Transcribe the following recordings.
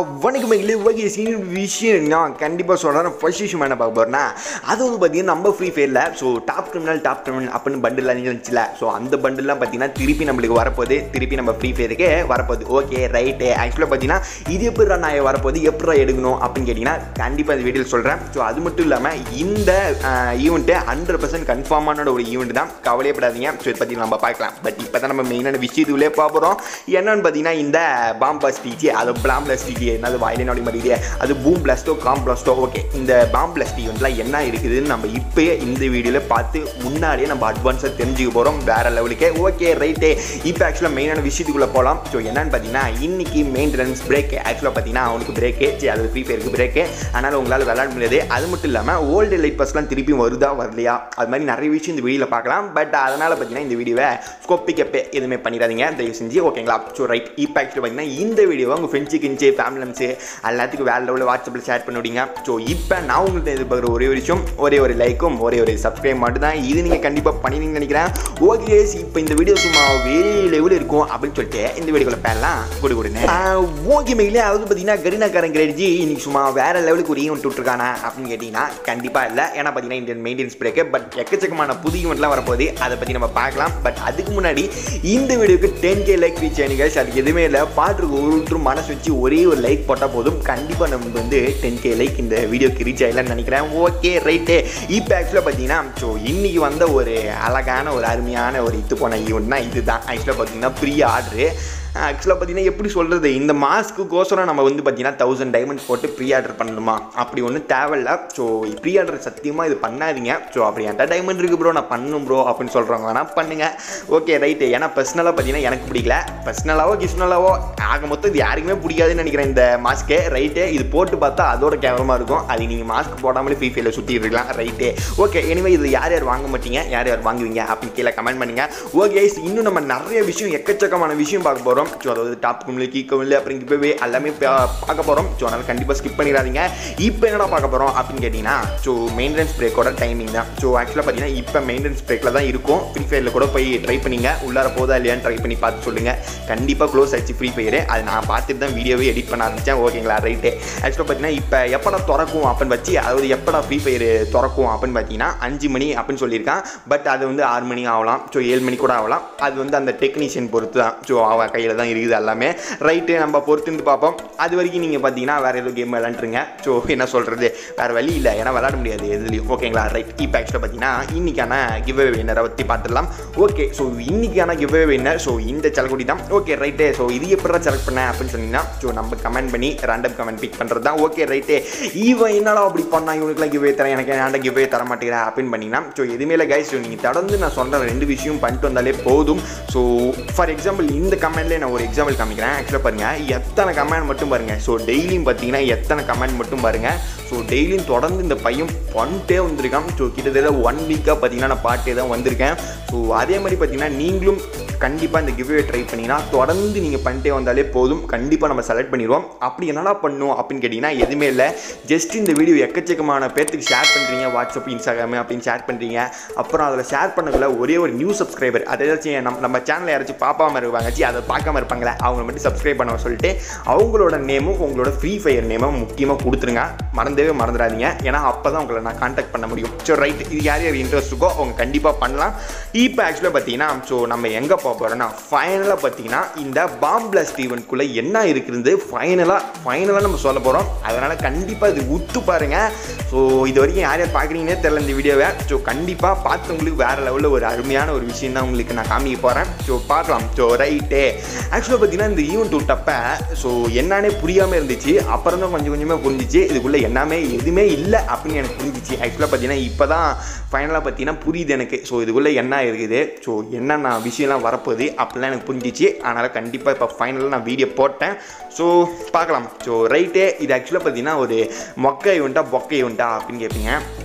வணக்கம் மகளே okay scene விஷயம் நான் கண்டிப்பாக சொல்கிறேன் ஃபர்ஸ்ட் விஷயம் என்ன பார்க்க போகிறேன்னா அது வந்து பார்த்தீங்கன்னா நம்ம ஃப்ரீ ஃபயரில் so top criminal top criminal அப்படின்னு பண்டில் இருந்துச்சுல ஸோ அந்த பண்டில்லாம் பார்த்தீங்கன்னா திருப்பி நம்மளுக்கு வரப்போகுது திருப்பி நம்ம ஃப்ரீ ஃபயருக்கு வரப்போகுது ஓகே ரைட்டு ஆக்சுவலாக பார்த்தீங்கன்னா இது எப்படி நான் வரப்போகுது எப்படி எடுக்கணும் அப்படின்னு கேட்டிங்கன்னா கண்டிப்பாக இந்த வீடியோவில் சொல்கிறேன் ஸோ அது மட்டும் இல்லாமல் இந்த ஈவெண்ட்டு ஹண்ட்ரட் பர்சன்ட் கன்ஃபார்மான ஒரு ஈவெண்ட் தான் கவலையப்படாதீங்க ஸோ இதை பற்றி நம்ம பார்க்கலாம் பட் இப்போ தான் நம்ம மெயினான விஷயத்துக்குள்ளே பார்க்குறோம் என்னன்னு பார்த்தீங்கன்னா இந்த பாம் பிளாஸ்டிக் அது பிளாம் பிளாஸ்டிக் என்னது வாயிலே நோடி மாதிரி அது பூம் பிளாஸ்டோ காம் பிளாஸ்டோ ஓகே இந்த பாம் பிளாஸ்டிக் ஈவெண்ட்லாம் என்ன இருக்குதுன்னு நம்ம இப்போயே இந்த வீடியோவில் பார்த்து முன்னாடியே நம்ம அட்வான்ஸாக தெரிஞ்சுக்க போகிறோம் வேற லெவலுக்கு ஓகே ரைட்டு இப்போ ஆக்சுவலாக மெயினான விஷயத்துக்குள்ளே போகலாம் ஸோ என்னன்னு பார்த்தீங்கன்னா இன்னைக்கு மெயின்டெனன்ஸ் பிரேக் ஆக்சுவலாக பார்த்தீங்கன்னா அவனுக்கு பிரேக்கு சரி அது ஃப்ரீ ஃபயருக்கு பிரேக்கு அதனால் உங்களால் விளையாட முடியாது அது மட்டும் இல்லாமல் ஓல்டு லைட் பஸ்லாம் திருப்பி வருதா வரலையா அது மாதிரி நிறைய விஷயம் இந்த வீடியோவில் பார்க்கலாம் பட் அதனால் பார்த்தீங்கன்னா இந்த வீடியோவை ஸ்கோப்பி கப்பே எதுவுமே பண்ணிடாதீங்க தயவு செஞ்சு ஓகேங்களா ஸோ ரைட் இப்போ ஆக்சுவலாக பார்த்தீங்கன்னா இந்த வீடியோவை உங்கள் ஃப்ரெண்ட்ஸு கிஞ்சு ஃபேமிலி மெம்ஸு எல்லாத்துக்கும் வேறு லெவலில் வாட்ஸ்அப்பில் ஷேர் பண்ணி விடுங்க ஸோ இப்போ நான் உங்களுக்கு எதிர்பார்க்குற ஒரே ஒரு விஷயம் ஒரே ஒரு லைக்கும் ஒரே ஒரு சப்ஸ்கிரைப் மட்டும் தான் இது நீங்கள் கண்டிப்பாக பண்ணுவீங்கன்னு நினைக்கிறேன் ஓகே இப்போ இந்த வீடியோ சும்மா வேறு லெவலில் இருக்கும் அப்படின்னு சொல்லிட்டு இந்த வீடியோக்குள்ள பேரலாம் கொடு கொடுங்க ஓகே மெயிலே அதாவது பார்த்தீங்கன்னா கரீனாக்காரன் கிரேட்ஜி இன்னைக்கு சும்மா வேற லெவலுக்கு ஒரு ஈவெண்ட் விட்டுருக்கானா அப்படின்னு கேட்டிங்கன்னா கண்டிப்பாக இல்லை ஏன்னா பார்த்தீங்கன்னா இந்தியன் மெயின்டெனன்ஸ் பிரேக்கு பட் எக்கச்சக்கமான புது ஈவெண்ட்லாம் வரப்போகுது அதை பற்றி நம்ம பார்க்கலாம் பட் அதுக்கு முன்னாடி இந்த வீடியோக்கு டென் கே லைக் ரீச் ஆனிங்க அதுக்கு எதுவுமே இல்லை பாட்டுக்கு ஒருத்தரும் மனசு வச்சு ஒரே ஒரு லைக் போட்டால் போதும் கண்டிப்பாக நமக்கு வந்து டென் கே லைக் இந்த வீடியோக்கு ரீச் ஆகலான்னு நினைக்கிறேன் ஓகே ரைட்டு இப்போ ஆக்சுவலாக பார்த்தீங்கன்னா ஸோ இன்னைக்கு வந்த ஒரு அழகான ஒரு அருமையான ஒரு இது போன ஈவெண்ட்னா இதுதான் ஆக்சுவலாக பார்த்தீங்கன்னா ப்ரீ ஆர்டரு ஆக்சுவலாக பார்த்தீங்கன்னா எப்படி சொல்கிறது இந்த மாஸ்க்குக்கோசரம் நம்ம வந்து பார்த்தீங்கன்னா தௌசண்ட் டைமண்ட்ஸ் போட்டு ப்ரீ ஆர்டர் பண்ணணுமா அப்படி ஒன்றும் தேவையில்ல ஸோ ப்ரீ ஆர்டர் சத்தியமாக இது பண்ணாதீங்க ஸோ அப்படி என்கிட்ட டைமண்ட் இருக்குது ப்ரோ நான் பண்ணும் ப்ரோ அப்படின்னு சொல்கிறவங்க வேணால் பண்ணுங்க ஓகே ரைட்டு ஏன்னா பர்சனலாக பார்த்தீங்கன்னா எனக்கு பிடிக்கல பர்சனலாவோ கிஸ்னலாவோ ஆக மொத்தம் இது யாருக்குமே பிடிக்காதுன்னு நினைக்கிறேன் இந்த மாஸ்க்கே ரைட்டு இது போட்டு பார்த்தா அதோட கேவலமாக இருக்கும் அது நீங்கள் மாஸ்க் போடாமலே ஃப்ரீ ஃபயரில் சுற்றி இருக்கலாம் ரைட்டு ஓகே எனிவே இது யார் யார் வாங்க மாட்டீங்க யார் யார் வாங்குவீங்க அப்படின்னு கீழே கமெண்ட் பண்ணுங்க ஓகே இன்னும் நம்ம நிறைய விஷயம் எக்கச்சக்கமான விஷயம் பார்க்க போகிறோம் ஸோ அதாவது டாப் குமிழ் கீ குமிழ் அப்புறம் இப்போவே எல்லாமே பா- பார்க்க போகிறோம் ஸோ அதனால் கண்டிப்பாக ஸ்கிப் பண்ணிடாதீங்க இப்போ என்னடா பார்க்க போகிறோம் அப்படின்னு கேட்டிங்கன்னா ஸோ மெயின்டெனன்ஸ் பிரேக்கோட டைமிங் தான் ஸோ ஆக்சுவலாக பார்த்தீங்கன்னா இப்போ மெயின்டெனன்ஸ் பிரேக்கில் தான் இருக்கும் ஃப்ரீ ஃபயரில் கூட போய் ட்ரை பண்ணிங்க உள்ளார போதா இல்லையான்னு ட்ரை பண்ணி பார்த்து சொல்லுங்கள் கண்டிப்பாக க்ளோஸ் ஆயிடுச்சு ஃப்ரீ ஃபயரு அது நான் பார்த்துட்டு தான் வீடியோவே எடிட் பண்ண ஆரம்பித்தேன் ஓகேங்களா ரைட்டு ஆக்சுவலாக பார்த்தீங்கன்னா இப்போ எப்படா திறக்கும் அப்படின்னு வச்சு அதாவது எப்படா ஃப்ரீ ஃபயர் திறக்கும் அப்படின்னு பார்த்தீங்கன்னா அஞ்சு மணி அப்படின்னு சொல்லியிருக்கான் பட் அது வந்து ஆறு மணி ஆகலாம் ஸோ ஏழு மணி கூட ஆகலாம் அது வந்து அந்த டெக்னீஷியன் பொறுத்து தான் ஸோ அவன் கையில் தான் இருக்குது எல்லாமே ரைட்டு நம்ம பொறுத்துருந்து பார்ப்போம் அது வரைக்கும் நீங்கள் பார்த்தீங்கன்னா வேறு ஏதோ கேம் விளாண்டுருங்க ஸோ என்ன சொல்கிறது வேறு வழி இல்லை ஏன்னா விளாட முடியாது எதுலையும் ஓகேங்களா ரைட் இப்போ ஆக்சுவலாக பார்த்தீங்கன்னா இன்னைக்கான கிவ்வே வின்னரை பற்றி பார்த்துடலாம் ஓகே ஸோ இன்னைக்கான கிவ்வே வின்னர் ஸோ இந்த செலக்குடி தான் ஓகே ரைட்டு ஸோ இது எப்படி செலக்ட் பண்ணேன் அப்படின்னு சொன்னீங்கன்னா ஸோ நம்ம கமெண்ட் பண்ணி ரேண்டம் கமெண்ட் பிக் பண்ணுறது தான் ஓகே ரைட்டு இவன் என்னடா அப்படி பண்ணா இவனுக்குலாம் கிவ்வே தரேன் எனக்கு ஏன்டா கிவ்வே தர மாட்டேங்கிறேன் அப்படின்னு பண்ணிங்கன்னா ஸோ எதுவுமே இல்லை கைஸ் ஸோ நீங்கள் தொடர்ந்து நான் சொல்கிற ரெண்டு விஷயம் பண்ணிட்டு வந்தாலே போதும் ஸோ ஃபார் எக்ஸாம்பிள் இந்த கமெண்ட்லேயே நான் ஒரு எக்ஸாம்பிள் காமிக்கிறேன் ஆக்சுவலாக பாருங்கள் எத்தனை கமெண்ட் மட்டும் பாருங்கள் ஸோ டெய்லியும் பார்த்தீங்கன்னா எத்தனை கமெண்ட் மட்டும் பாருங்கள் ஸோ டெய்லியும் தொடர்ந்து இந்த பையன் பண்ணிட்டே வந்திருக்கான் ஸோ கிட்டத்தட்ட ஒன் வீக்காக பார்த்தீங்கன்னா நான் பாட்டே தான் வந்திருக்கேன் ஸோ அதே மாதிரி பார்த்தீங்கன்னா நீங்களும் கண்டிப்பாக இந்த கிவ்வே ட்ரை பண்ணிங்கன்னா தொடர்ந்து நீங்கள் பண்ணிட்டே வந்தாலே போதும் கண்டிப்பாக நம்ம செலக்ட் பண்ணிடுவோம் அப்படி என்னடா பண்ணும் அப்படின்னு கேட்டிங்கன்னா எதுவுமே இல்லை ஜஸ்ட் இந்த வீடியோ எக்கச்சக்கமான பேர்த்துக்கு ஷேர் பண்ணுறீங்க வாட்ஸ்அப் இன்ஸ்டாகிராம் அப்படின்னு ஷேர் பண்ணுறீங்க அப்புறம் அதில் ஷேர் பண்ணக்குள்ள ஒரே ஒரு நியூ சப்ஸ்கிரைபர் அதை ஏதாச்சும் நம்ம நம்ம சேனலை யாராச்சும் பார்ப்பாம இருப்பாங்க சி அதை பார்க்காம இருப்பாங்களே அவங்க மட்டும் சப்ஸ்கிரைப் பண்ண சொல்லிட்டு அவங்களோட நேமும் உங்களோட ஃப்ரீ ஃபயர் நேமும் முக்கியமாக கொடுத்துருங்க மறந்தவே மறந்துடாதீங்க ஏன்னா அப்போ தான் உங்களை நான் காண்டாக்ட் பண்ண முடியும் ஸோ ரைட் இது யார் யார் இன்ட்ரெஸ்ட் இருக்கோ அவங்க கண்டிப்பாக பண்ணலாம் இப்போ ஆக்சுவலாக பார்த்தீங்கன்னா ஸோ நம்ம எங்கே போக போகிறோன்னா ஃபைனலாக பார்த்தீங்கன்னா இந்த பாம் பிளாஸ்ட் ஈவெண்ட்குள்ளே என்ன இருக்குது ஃபைனலாக ஃபைனலாக நம்ம சொல்ல போகிறோம் அதனால் கண்டிப்பாக இது உத்து பாருங்க ஸோ இது வரைக்கும் யார் யார் பார்க்குறீங்கன்னே தெரில இந்த வீடியோவை ஸோ கண்டிப்பாக பார்த்தவங்களுக்கு வேறு லெவலில் ஒரு அருமையான ஒரு விஷயம் தான் உங்களுக்கு நான் காமிக்க போகிறேன் ஸோ பார்க்கலாம் ஸோ ரைட்டு ஆக்சுவலாக பார்த்தீங்கன்னா இந்த ஈவெண்ட் விட்டப்ப ஸோ என்னன்னே புரியாமல் இருந்துச்சு அப்புறம் தான் கொஞ்சம் கொஞ்சமாக புரிஞ்சிச்சு இதுக்குள்ளே எல்லாமே எதுவுமே இல்லை அப்படின்னு எனக்கு புரிஞ்சிச்சு ஆக்சுவலாக பார்த்தீங்கன்னா இப்போ தான் ஃபைனலாக பார்த்தீங்கன்னா புரியுது எனக்கு ஸோ இதுக்குள்ளே என்ன இருக்குது ஸோ என்னென்ன விஷயம்லாம் வரப்போகுது அப்படிலாம் எனக்கு புரிஞ்சிச்சு அதனால் கண்டிப்பாக இப்போ ஃபைனலாக நான் வீடியோ போட்டேன் ஸோ பார்க்கலாம் ஸோ ரைட்டே இது ஆக்சுவலாக பார்த்தீங்கன்னா ஒரு மொக்க ஈவெண்ட்டா பொக்க ஈவெண்ட்டா அப்படின்னு கேட்பீங்க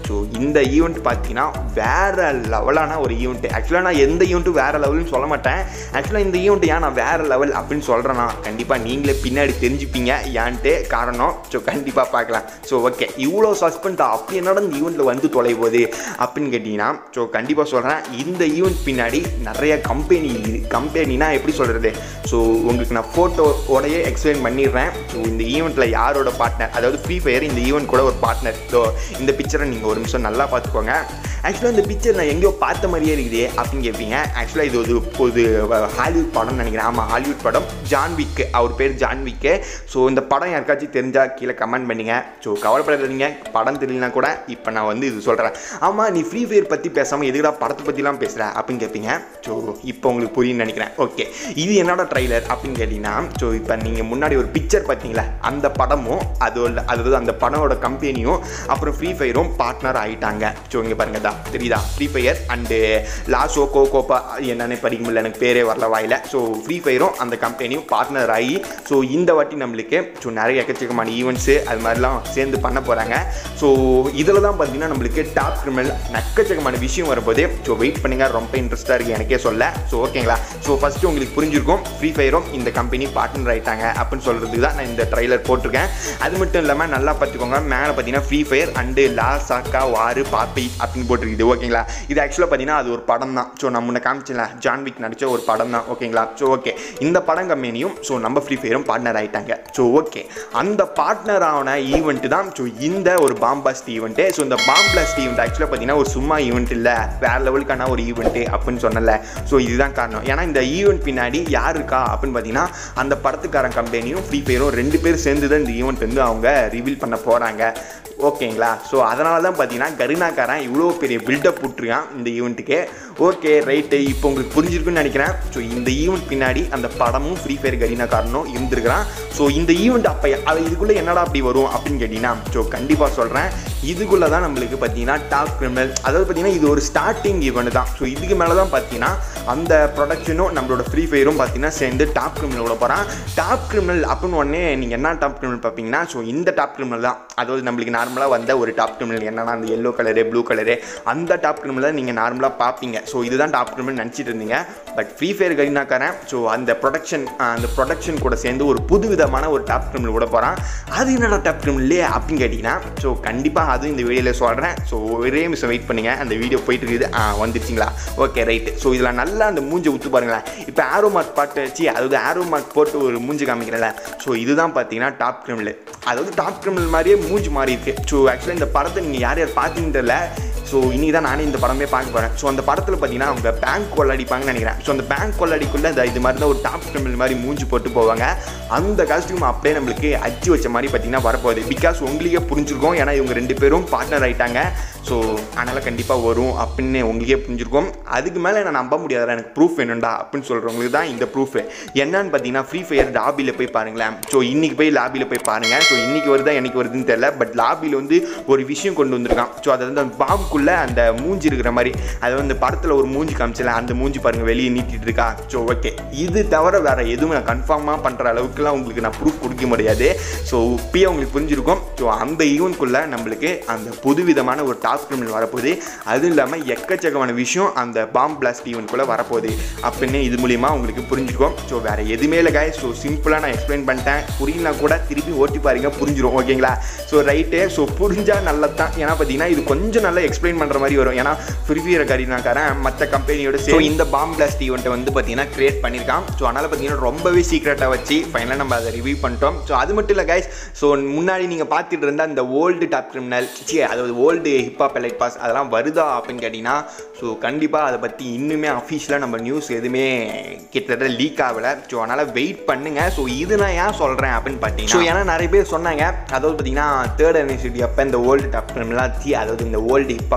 ஸோ இந்த ஈவெண்ட் பார்த்தீங்கன்னா வேற லெவலான ஒரு ஈவெண்ட் ஆக்சுவலாக நான் எந்த ஈவெண்ட்டும் வேற லெவல்னு சொல்ல மாட்டேன் ஆக்சுவலாக இந்த ஈவெண்ட் ஏன் நான் வேற லெவல் அப்படின்னு சொல்கிறேன்னா கண்டிப்பாக நீங்களே பின்னாடி தெரிஞ்சுப்பீங்க ஏன்ட்டு காரணம் ஸோ கண்டிப்பாக பார்க்கலாம் ஸோ ஓகே இவ்வளோ சஸ்பெண்டாக அப்படி என்னடா இந்த ஈவெண்ட்டில் வந்து தொலை போகுது அப்படின்னு கேட்டிங்கன்னா ஸோ கண்டிப்பாக சொல்கிறேன் இந்த ஈவெண்ட் பின்னாடி நிறைய கம்பெனி கம்பெனினா எப்படி சொல்கிறது ஸோ உங்களுக்கு நான் ஃபோட்டோவோடையே எக்ஸ்பிளைன் பண்ணிடுறேன் ஸோ இந்த ஈவெண்ட்டில் யாரோட பார்ட்னர் அதாவது ஃப்ரீ ஃபயர் இந்த ஈவெண்ட் கூட ஒரு பார்ட்னர் ஸோ இந்த பிக்சரை நீங்கள் ஒரு நிமிஷம் நல்லா பார்த்துக்கோங்க ஆக்சுவலாக இந்த பிக்சர் நான் எங்கேயோ பார்த்த மாதிரியே இருக்குது அப்படின்னு கேட்பீங்க ஆக்சுவலாக இது ஒரு ஒரு ஹாலிவுட் படம்னு நினைக்கிறேன் ஆமாம் ஹாலிவுட் படம் ஜான்விக் அவர் பேர் ஜான்விக்கு ஸோ இந்த படம் யாருக்காச்சும் தெரிஞ்சால் கீழே கமெண்ட் பண்ணுங்க ஸோ கவலைப்படாதீங்க படம் தெரியலனா கூட இப்போ நான் வந்து இது சொல்கிறேன் ஆமாம் நீ ஃப்ரீ ஃபயர் பற்றி பேசாமல் எதுக்குடா படத்தை பற்றிலாம் பேசுகிற அப்படின்னு கேட்பீங்க ஸோ இப்போ உங்களுக்கு புரியும்னு நினைக்கிறேன் ஓகே இது என்னோட ட்ரைலர் அப்படின்னு கேட்டிங்கன்னா ஸோ இப்போ நீங்கள் முன்னாடி ஒரு பிக்சர் பார்த்தீங்களா அந்த படமும் அதோட அதாவது அந்த படமோட கம்பெனியும் அப்புறம் ஃப்ரீ ஃபயரும் பார்ட்னர் ஆகிட்டாங்க ஸோ இங்கே பாருங்க தான் தெரியுதா ஃப்ரீ ஃபயர் அண்டு லாசோ கோ கோப்பா என்னன்னு படிக்க முடியல எனக்கு பேரே வரல வாயில் ஸோ ஃப்ரீ ஃபயரும் அந்த கம்பெனியும் பார்ட்னர் ஆகி ஸோ இந்த வாட்டி நம்மளுக்கு ஸோ நிறைய எக்கச்சக்கமான ஈவெண்ட்ஸு அது மாதிரிலாம் சேர்ந்து பண்ண போகிறாங்க ஸோ இதில் தான் பார்த்தீங்கன்னா நம்மளுக்கு டாப் கிரிமினல் எக்கச்சக்கமான விஷயம் வரும்போது ஸோ வெயிட் பண்ணுங்க ரொம்ப இன்ட்ரெஸ்ட்டாக இருக்குது எனக்கே சொல்ல ஸோ ஓகேங்களா ஸோ ஃபஸ்ட்டு உங்களுக்கு புரிஞ்சிருக்கும் ஃப்ரீ ஃபயரும் இந்த கம்பெனி பார்ட்னர் ஆயிட்டாங்க அப்படின்னு சொல்கிறதுக்கு தான் நான் இந்த ட்ரைலர் போட்டிருக்கேன் அது மட்டும் இல்லாமல் நல்லா பார்த்துக்கோங்க மேலே பார்த்தீங்கன்னா ஃப்ரீ ஃபயர் அண்டு லா சாக்கா வாரு பாப்பி அப்படின்னு போட்டிருக்குது ஓகேங்களா இது ஆக்சுவலாக பார்த்தீங்கன்னா அது ஒரு படம் தான் ஸோ நம்ம முன்ன காமிச்சல ஜான்விக் நடித்த ஒரு படம் தான் ஓகேங்களா ஸோ ஓகே இந்த படம் கம்பெனியும் ஸோ நம்ம ஃப்ரீ ஃபயரும் பார்ட்னர் ஆயிட்டாங்க ஸோ ஓகே அந்த பார்ட்னர் ஆன ஈவெண்ட் தான் ஸோ இந்த ஒரு பாம்பாஸ்ட் ஈவெண்ட்டு ஸோ இந்த பாம்பிளாஸ்ட் ஈவெண்ட் ஆக்சுவலாக பார்த்தீங்கன்னா ஒரு சும்மா ஈவெண்ட் இல்லை வேற லெவலுக்கான ஒரு ஈவெண்ட்டு அப்படின்னு சொன்னல ஸோ இதுதான் காரணம் ஏன்னா இந்த ஈவெண்ட் பின்னாடி யார் இருக்கா அப்படின்னு பார்த்தீங்கன்னா அந்த படத்துக்காரன் கம்பெனியும் ஃப்ரீ ஃபயரும் ரெண்டு பேரும் சேர்ந்து தான் இந்த ஈவெண்ட் வந்து அவங்க ரிவீல் பண்ண போகிறாங்க ஓகேங்களா ஸோ அதனால தான் பார்த்தீங்கன்னா கருணாக்காரன் இவ்வளோ பெரிய பில்டப் விட்ருக்கான் இந்த ஈவெண்ட்டுக்கு ஓகே ரைட்டு இப்போ உங்களுக்கு புரிஞ்சிருக்குன்னு நினைக்கிறேன் ஸோ இந்த ஈவெண்ட் பின்னாடி அந்த படமும் ஃப்ரீ ஃபயர் கரீனாக்காரனும் இருந்திருக்கிறான் ஸோ இந்த ஈவெண்ட் அப்போ அது இதுக்குள்ளே என்னடா அப்படி வரும் அப்படின்னு கேட்டிங்கன்னா ஸோ கண்டிப்பாக சொல்கிறேன் இதுக்குள்ளே தான் நம்மளுக்கு பார்த்தீங்கன்னா டாப் கிரிமினல் அதாவது பார்த்தீங்கன்னா இது ஒரு ஸ்டார்டிங் ஈவெண்ட் தான் ஸோ இதுக்கு மேலே தான் பார்த்தீங்கன்னா அந்த ப்ரொடக்ஷனும் நம்மளோட ஃப்ரீ ஃபயரும் பார்த்தீங்கன்னா சேர்ந்து டாப் கிரிமினல் விட போகிறான் டாப் கிரிமினல் அப்படின்னு உடனே நீங்கள் என்ன டாப் கிரிமினல் பார்ப்பீங்கன்னா ஸோ இந்த டாப் கிரிமினல் தான் அதாவது நம்மளுக்கு நார்மலாக வந்த ஒரு டாப் கிரிமினல் என்னன்னா அந்த எல்லோ கலரு ப்ளூ கலரு அந்த டாப் கிரிமினல் தான் நீங்கள் நார்மலாக பார்ப்பீங்க ஸோ இதுதான் டாப் கிரிமினல் நினச்சிட்டு இருந்தீங்க பட் ஃப்ரீ ஃபயர் கரினாக்காரன் ஸோ அந்த ப்ரொடக்ஷன் அந்த ப்ரொடக்ஷன் கூட சேர்ந்து ஒரு புது விதமான ஒரு டாப் கிரிமினல் விட போகிறான் அது என்னடா டாப் கிரிமினல்லே அப்படின்னு கேட்டிங்கன்னா ஸோ கண்டிப்பாக அதுவும் இந்த வீடியோவில் சொல்கிறேன் ஸோ ஒரே நிமிஷம் வெயிட் பண்ணுங்க அந்த வீடியோ போயிட்டு இருக்குது ஆ வந்துருச்சிங்களா ஓகே ரைட்டு ஸோ இதில் நல்லா அந்த மூஞ்சை ஊத்து பாருங்களேன் இப்போ ஆரோ மார்க் பாட்டு வச்சு அதாவது ஆரோ மார்க் போட்டு ஒரு மூஞ்சி காமிக்கிறேன்ல ஸோ இதுதான் பார்த்தீங்கன்னா டாப் கிரிமினல் அதாவது டாப் கிரிமினல் மாதிரியே மூஞ்சி மாறி இருக்கு ஸோ ஆக்சுவலாக இந்த படத்தை நீங்கள் யார் யார் பார்த்தீங்கன்னு தெரியல ஸோ இன்னைக்கு தான் நானே இந்த படமே பார்க்க போகிறேன் ஸோ அந்த படத்தில் பார்த்தீங்கன்னா அவங்க பேங்க் கொள்ளடிப்பாங்கன்னு நினைக்கிறேன் ஸோ அந்த பேங்க் கொள்ளடிக்குள்ளே இந்த இது மாதிரி தான் ஒரு டாப் கிரிமினல் மாதிரி மூஞ்சி போட்டு போவாங்க அந்த காஸ்டியூம் அப்படியே நம்மளுக்கு அச்சு வச்ச மாதிரி பார்த்தீங்கன்னா வரப்போகுது பிகாஸ் உங்களுக்கே புரிஞ்சிருக்கும் ஏன்னா இவங்க ரெண்டு பேரும் பார்ட்னர் ஆயிட்டாங்க ஸோ அதனால் கண்டிப்பாக வரும் அப்படின்னு உங்களுக்கே புரிஞ்சிருக்கும் அதுக்கு மேலே நான் நம்ப முடியாதுடா எனக்கு ப்ரூஃப் வேணும்டா அப்படின்னு சொல்கிறவங்களுக்கு தான் இந்த ப்ரூஃப் என்னன்னு பார்த்தீங்கன்னா ஃப்ரீ ஃபயர் லாபியில் போய் பாருங்களேன் ஸோ இன்னைக்கு போய் லாபியில் போய் பாருங்கள் ஸோ இன்னைக்கு வருதா என்னைக்கு வருதுன்னு தெரியல பட் லாபியில் வந்து ஒரு விஷயம் கொண்டு வந்திருக்கான் ஸோ அது வந்து அந்த பாம்புக்குள்ளே அந்த மூஞ்சி இருக்கிற மாதிரி அது வந்து படத்தில் ஒரு மூஞ்சி காமிச்சல அந்த மூஞ்சி பாருங்கள் வெளியே நீட்டிட்டு இருக்கா ஸோ ஓகே இது தவிர வேறு எதுவும் நான் கன்ஃபார்மாக பண்ணுற அளவுக்குலாம் உங்களுக்கு நான் ப்ரூஃப் கொடுக்க முடியாது ஸோ இப்பயே உங்களுக்கு புரிஞ்சிருக்கும் ஸோ அந்த ஈவெண்ட்குள்ளே நம்மளுக்கு அந்த புதுவிதமான ஒரு டாப் கிரிமினல் வரப்போகுது அதுவும் இல்லாமல் எக்கச்சக்கமான விஷயம் அந்த பாம் பிளாஸ்ட் ஈவெண்ட்குள்ளே வரப்போகுது அப்படின்னு இது மூலிமா உங்களுக்கு புரிஞ்சிருக்கும் ஸோ வேறு எதுவுமே இல்லை காய் ஸோ சிம்பிளாக நான் எக்ஸ்பிளைன் பண்ணிட்டேன் புரியலனா கூட திருப்பி ஓட்டி பாருங்க புரிஞ்சிரும் ஓகேங்களா ஸோ ரைட்டு ஸோ புரிஞ்சால் நல்லது தான் ஏன்னா பார்த்தீங்கன்னா இது கொஞ்சம் நல்லா எக்ஸ்பிளைன் பண்ணுற மாதிரி வரும் ஏன்னா ஃப்ரீ ஃபயர் கரீனாக்காரன் மற்ற கம்பெனியோட ஸோ இந்த பாம் பிளாஸ்ட் ஈவெண்ட்டை வந்து பார்த்தீங்கன்னா கிரியேட் பண்ணியிருக்கான் ஸோ அதனால் பார்த்தீங்கன்னா ரொம்பவே சீக்ரெட்டாக வச்சு ஃபைனலாக நம்ம அதை ரிவ்யூ பண்ணிட்டோம் ஸோ அது மட்டும் இல்லை கைஸ் ஸோ முன்னாடி நீங்கள் பார்த்துட்டு இருந்த அந்த ஓல்டு டாப் கிரிமினல் சி அதாவது ஓல்டு ஹிப்ஹாப் எலைட் பாஸ் அதெல்லாம் வருதா அப்படின்னு கேட்டிங்கன்னா ஸோ கண்டிப்பாக அதை பற்றி இன்னுமே அஃபீஷியலாக நம்ம நியூஸ் எதுவுமே கிட்டத்தட்ட லீக் ஆகலை ஸோ அதனால் வெயிட் பண்ணுங்க ஸோ இது நான் ஏன் சொல்கிறேன் அப்படின்னு பார்த்தீங்கன்னா ஸோ ஏன்னா நிறைய பேர் சொன்னாங்க அதாவது பார்த்தீங்கன்னா தேர்ட் யூனிவர்சிட்டி அப்போ இந்த ஓல்டு டாப் கிரிமினலாக சி அதாவது இந்த ஓல்டு ஹிப்ஹாப்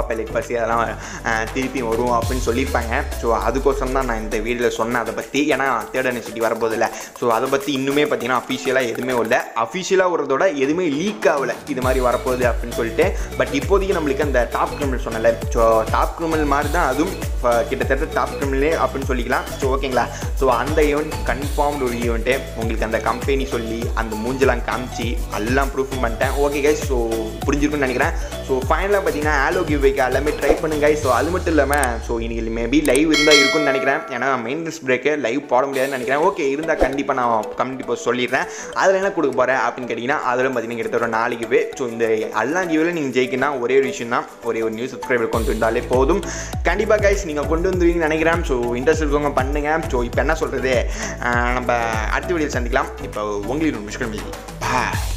பைலட் பஸ் அதெல்லாம் அஹ், திருப்பி வரும் அப்படின்னு சொல்லியிருப்பாங்க ஸோ அதுக்கோசரம் தான் நான் இந்த வீடியோவில் சொன்னேன் அதை பற்றி ஏன்னா தேர்ட் யூனிவர்சிட்டி வரப்போதில்ல ஸோ அதை பற்றி இன்னுமே பார்த்தீங்கன்னா அஃபிஷியலாக எதுவுமே இல்லை அஃபிஷியலாக வரதோட எதுவுமே லீக் ஆகலை இது மாதிரி வரப்போகுது அப்படின்னு சொல்லிட்டு பட் இப்போதைக்கு நம்மளுக்கு அந்த டாப் கிரிமினல் சொன்னல ஸோ டாப் கிரிமினல் மாதிரி தான் அதுவும் இப்போ கிட்டத்தட்ட டாப் கிரிமினலே அப்படின்னு சொல்லிக்கலாம் ஸோ ஓகேங்களா ஸோ அந்த ஈவெண்ட் கன்ஃபார்ம்டு ஒரு ஈவெண்ட்டு உங்களுக்கு அந்த கம்பெனி சொல்லி அந்த மூஞ்செல்லாம் காமிச்சு எல்லாம் ப்ரூஃப் பண்ணிட்டேன் ஓகே கைஸ் ஸோ புரிஞ்சிருக்குன்னு நினைக்கிறேன் ஸோ ஃபைனலாக பார்த்தீங்கன்னா ஆலோ கிவ் வைக்க எல்லாமே ட்ரை பண்ணுங்க guys. ஸோ அது மட்டும் இல்லாமல் ஸோ இன்னைக்கு மேபி லைவ் இருந்தால் இருக்கும்னு நினைக்கிறேன் ஏன்னா மெயின்டெனன்ஸ் பிரேக்கு லைவ் போட முடியாதுன்னு நினைக்கிறேன் ஓகே இருந்தால் கண்டிப்பாக நான் கம்யூனிட்டி போஸ்ட் சொல்லிடுறேன் அதில் என்ன கொடுக்க போகிறேன் அப்படின்னு கேட்டிங்கன்னா அதில் பார்த்தீங்கன்னா கிட்டத்தட்ட ஒரு நாலு கிவே ஸோ இந்த எல்லா கிவில் நீங்கள் ஜெயிக்கணும் ஒரே ஒரு விஷயம் தான் ஒரே ஒரு நியூ சப்ஸ்கிரைபர் கொண்டு வந்தாலே போதும் கண்டிப்பாக கைஸ் நீங்கள் கொண்டு வந்துருவீங்கன்னு நினைக்கிறேன் ஸோ இன்ட்ரெஸ்ட் இருக்கவங்க பண்ணுங்க ஸோ இப்போ என்ன சொல்கிறது நம்ம அடுத்த வீடியோ சந்திக்கலாம் இப்போ உங்களுக்கு முஷ்கல் பாய்